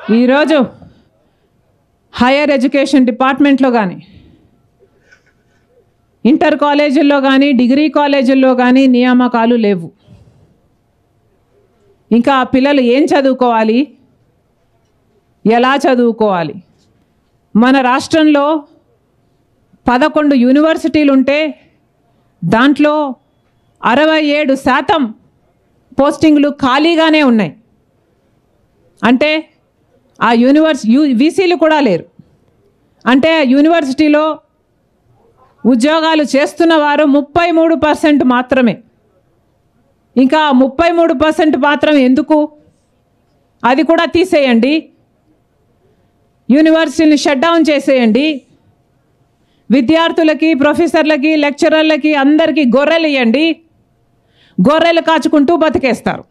ఈరోజు higher education డిపార్ట్మెంట్లో కానీ ఇంటర్ కాలేజీల్లో కానీ డిగ్రీ కాలేజీల్లో కానీ నియామకాలు లేవు ఇంకా ఆ పిల్లలు ఏం చదువుకోవాలి ఎలా చదువుకోవాలి మన రాష్ట్రంలో పదకొండు యూనివర్సిటీలు ఉంటే దాంట్లో అరవై ఏడు శాతం పోస్టింగ్లు ఖాళీగానే ఉన్నాయి అంటే ఆ యూనివర్స్ యూ వీసీలు కూడా లేరు అంటే ఆ యూనివర్సిటీలో ఉద్యోగాలు చేస్తున్న వారు ముప్పై మూడు పర్సెంట్ మాత్రమే ఇంకా ముప్పై మూడు పర్సెంట్ మాత్రం ఎందుకు అది కూడా తీసేయండి యూనివర్సిటీని షట్ డౌన్ చేసేయండి విద్యార్థులకి ప్రొఫెసర్లకి లెక్చరర్లకి అందరికీ గొర్రెలు ఇవ్వండి గొర్రెలు కాచుకుంటూ బతికేస్తారు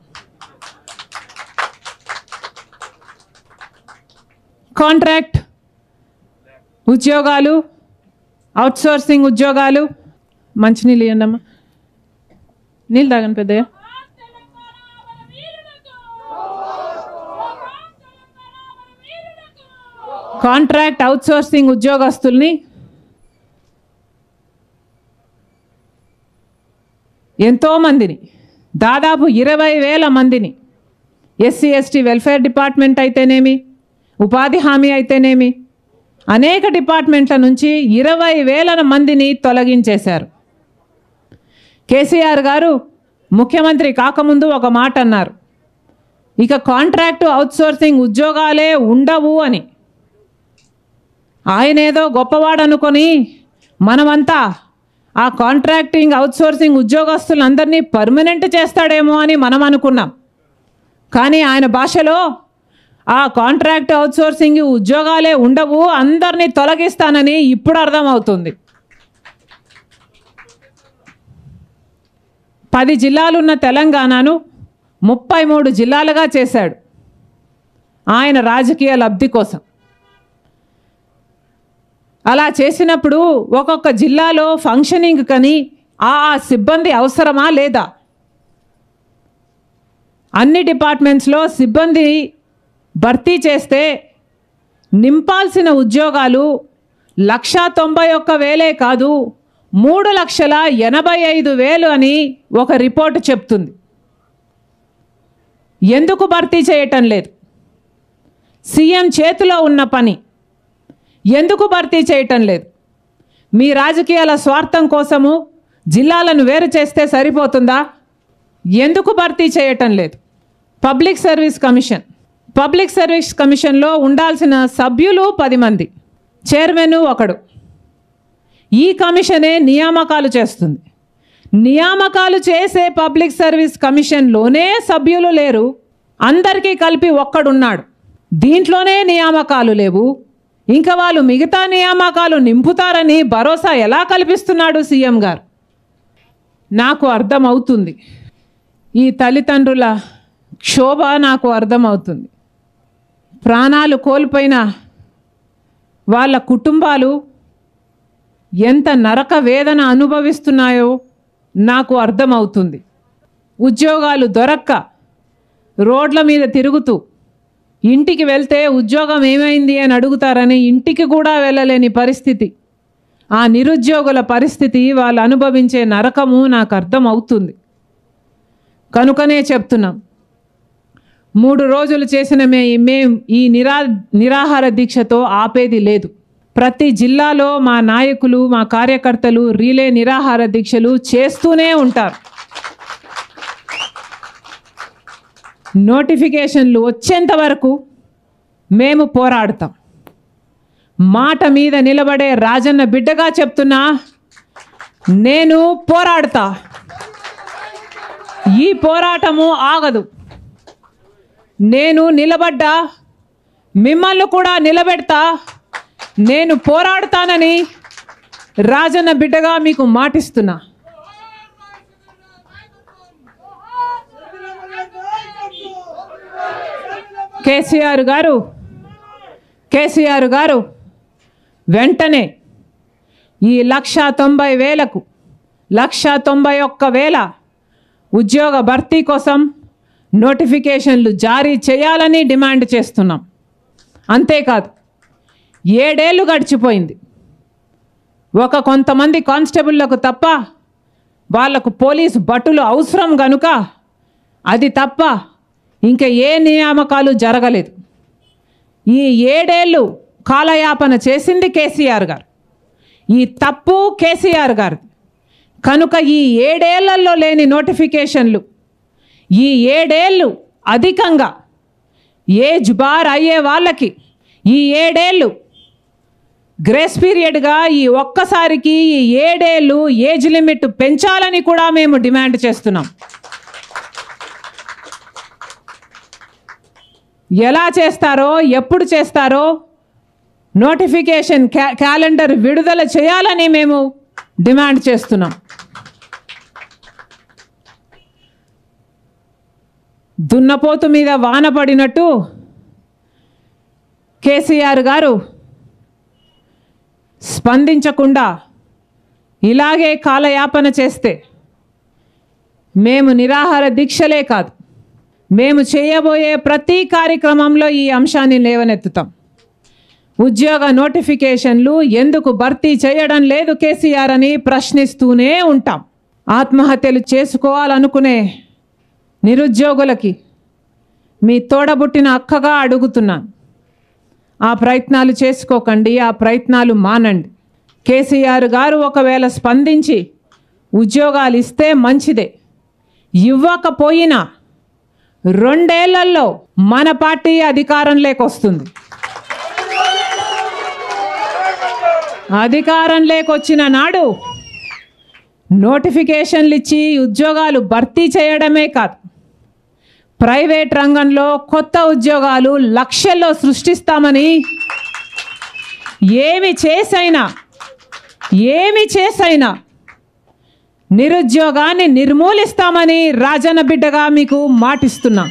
కాంట్రాక్ట్ ఉద్యోగాలు అవుట్సోర్సింగ్ ఉద్యోగాలు మంచినీళ్ళు ఇవ్వండమ్మా నీళ్ళు తాగండి పెద్దయ్య కాంట్రాక్ట్ అవుట్సోర్సింగ్ ఉద్యోగస్తుల్ని ఎంతోమందిని దాదాపు ఇరవై వేల మందిని ఎస్సీ ఎస్టీ వెల్ఫేర్ డిపార్ట్మెంట్ అయితేనేమి ఉపాధి హామీ అయితేనేమి అనేక డిపార్ట్మెంట్ల నుంచి ఇరవై వేల మందిని తొలగించేశారు కేసీఆర్ గారు ముఖ్యమంత్రి కాకముందు ఒక మాట అన్నారు ఇక కాంట్రాక్టు అవుట్సోర్సింగ్ ఉద్యోగాలే ఉండవు అని ఆయన ఏదో గొప్పవాడు అనుకొని మనమంతా ఆ కాంట్రాక్టింగ్ అవుట్సోర్సింగ్ ఉద్యోగస్తులందరినీ పర్మనెంట్ చేస్తాడేమో అని మనం అనుకున్నాం కానీ ఆయన భాషలో ఆ కాంట్రాక్ట్ అవుట్సోర్సింగ్ ఉద్యోగాలే ఉండవు అందరినీ తొలగిస్తానని ఇప్పుడు అర్థమవుతుంది పది జిల్లాలున్న తెలంగాణను ముప్పై మూడు జిల్లాలుగా చేశాడు ఆయన రాజకీయ లబ్ధి కోసం అలా చేసినప్పుడు ఒక్కొక్క జిల్లాలో ఫంక్షనింగ్ కని ఆ ఆ సిబ్బంది అవసరమా లేదా అన్ని డిపార్ట్మెంట్స్లో సిబ్బంది భర్తీ చేస్తే నింపాల్సిన ఉద్యోగాలు లక్షా తొంభై ఒక్క వేలే కాదు మూడు లక్షల ఎనభై ఐదు వేలు అని ఒక రిపోర్ట్ చెప్తుంది ఎందుకు భర్తీ చేయటం లేదు సీఎం చేతిలో ఉన్న పని ఎందుకు భర్తీ చేయటం లేదు మీ రాజకీయాల స్వార్థం కోసము జిల్లాలను వేరు చేస్తే సరిపోతుందా ఎందుకు భర్తీ చేయటం లేదు public service commission public service కమిషన్లో ఉండాల్సిన సభ్యులు పది మంది చైర్మన్ ఒకడు ఈ కమిషనే నియామకాలు చేస్తుంది నియామకాలు చేసే పబ్లిక్ సర్వీస్ కమిషన్లోనే సభ్యులు లేరు అందరికీ కలిపి ఒక్కడున్నాడు దీంట్లోనే నియామకాలు లేవు ఇంకా వాళ్ళు మిగతా నియామకాలు నింపుతారని భరోసా ఎలా కల్పిస్తున్నాడు సీఎం గారు నాకు అర్థమవుతుంది ఈ తల్లిదండ్రుల క్షోభ నాకు అర్థమవుతుంది ప్రాణాలు కోల్పోయిన వాళ్ళ కుటుంబాలు ఎంత నరక వేదన అనుభవిస్తున్నాయో నాకు అర్థమవుతుంది ఉద్యోగాలు దొరక్క రోడ్ల మీద తిరుగుతూ ఇంటికి వెళ్తే ఉద్యోగం ఏమైంది అని అడుగుతారని ఇంటికి కూడా వెళ్ళలేని పరిస్థితి ఆ నిరుద్యోగుల పరిస్థితి వాళ్ళు అనుభవించే నరకము నాకు అర్థం అవుతుంది కనుకనే చెప్తున్నాం మూడు రోజులు చేసిన మే మేం ఈ నిరా నిరాహార దీక్షతో ఆపేది లేదు ప్రతి జిల్లాలో మా నాయకులు మా కార్యకర్తలు రీలే నిరాహార దీక్షలు చేస్తూనే ఉంటారు నోటిఫికేషన్లు వచ్చేంత వరకు మేము పోరాడతాం మాట మీద నిలబడే రాజన్న బిడ్డగా చెప్తున్నా నేను పోరాడతా ఈ పోరాటము ఆగదు నేను నిలబడ్డా మిమ్మల్ని కూడా నిలబెడతా నేను పోరాడుతానని రాజన్న బిడ్డగా మీకు మాటిస్తున్నా కేసీఆర్ గారు కేసీఆర్ గారు వెంటనే ఈ లక్ష తొంభై వేలకు లక్ష తొంభై ఒక్క వేల ఉద్యోగ భర్తీ కోసం నోటిఫికేషన్లు జారీ చేయాలని డిమాండ్ చేస్తున్నాం అంతేకాదు ఏడేళ్ళు గడిచిపోయింది ఒక కొంతమంది కానిస్టేబుళ్లకు తప్ప వాళ్లకు పోలీసు భటులు అవసరం గనుక అది తప్ప ఇంకా ఏ నియామకాలు జరగలేదు ఈ ఏడేళ్ళు కాలయాపన చేసింది కేసీఆర్ గారు ఈ తప్పు కేసీఆర్ గారు కనుక ఈ ఏడేళ్లలో లేని నోటిఫికేషన్లు ఈ ఏడేళ్ళు అధికంగా ఏజ్ బార్ అయ్యే వాళ్ళకి ఈ ఏడేళ్ళు గ్రేస్ పీరియడ్గా ఈ ఒక్కసారికి ఈ ఏడేళ్ళు ఏజ్ లిమిట్ పెంచాలని కూడా మేము డిమాండ్ చేస్తున్నాం ఎలా చేస్తారో ఎప్పుడు చేస్తారో నోటిఫికేషన్ క్యా క్యాలెండర్ విడుదల చేయాలని మేము డిమాండ్ చేస్తున్నాం దున్నపోతు మీద వాన పడినట్టు కేసీఆర్ గారు స్పందించకుండా ఇలాగే కాలయాపన చేస్తే మేము నిరాహార దీక్షలే కాదు మేము చేయబోయే ప్రతి కార్యక్రమంలో ఈ అంశాన్ని లేవనెత్తుతాం ఉద్యోగ నోటిఫికేషన్లు ఎందుకు భర్తీ చేయడం లేదు కేసీఆర్ అని ప్రశ్నిస్తూనే ఉంటాం ఆత్మహత్యలు చేసుకోవాలనుకునే నిరుద్యోగులకి మీ తోడబుట్టిన అక్కగా అడుగుతున్నాను ఆ ప్రయత్నాలు చేసుకోకండి ఆ ప్రయత్నాలు మానండి కేసీఆర్ గారు ఒకవేళ స్పందించి ఉద్యోగాలు ఇస్తే మంచిదే ఇవ్వకపోయినా రెండేళ్లలో మన పార్టీ అధికారంలోకి వస్తుంది అధికారంలోకి వచ్చిన నాడు నోటిఫికేషన్లు ఇచ్చి ఉద్యోగాలు భర్తీ చేయడమే కాదు ప్రైవేట్ రంగంలో కొత్త ఉద్యోగాలు లక్షల్లో సృష్టిస్తామని ఏమి చేసైనా ఏమి చేసైనా నిరుద్యోగాన్ని నిర్మూలిస్తామని రాజన్న బిడ్డగా మీకు మాటిస్తున్నాం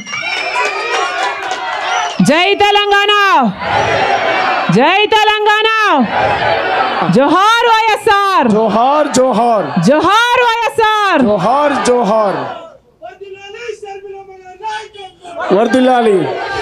జై తెలంగాణ జై తెలంగాణ జోహార్ వైఎస్ఆర్ జోహార్ జోహార్ జోహార్ వైఎస్ఆర్ జోహార్ జోహార్ వర్ధిల్లాలి శర్మిలమ్మ గారి నాయకత్వం వర్దిల్లాలి